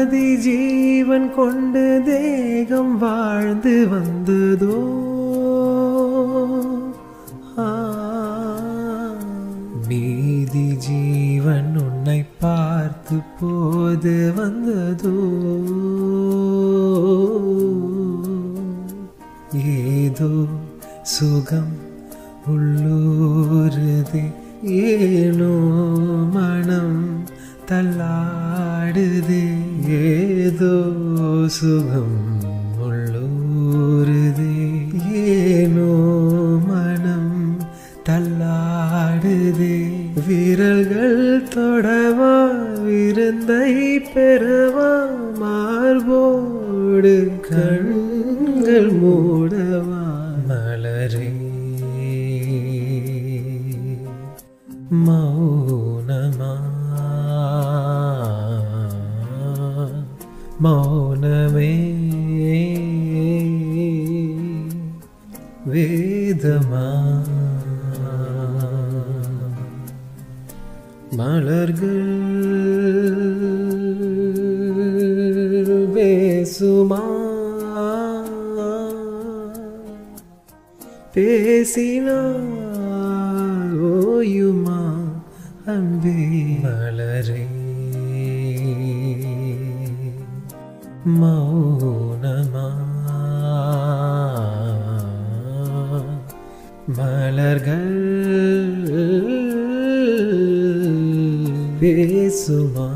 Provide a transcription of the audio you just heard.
பாதி ஜீவன் கொண்டு தேகம் வாழ்ந்து வந்ததோ ஆ, மீதி ஜீவன் உன்னை பார்த்து போது வந்ததோ ஏதோ சுகம் உள்ளூருதே ஏனோ மனம் தள்ளாடுதே ஏதோ சுகம் உள்ளூருதே ஏனோ மனம் தள்ளாடுதே விரல்கள் தொடவா விருந்தை பெறவா மார்போடு கண்கள் மூடவா மலரே மௌனமா மௌனமே வேதமா மலர்கள் பேசுமா பேசினால் ஓயுமா அன்பே மலரே மௌனமா மலர்கள் பேசுமா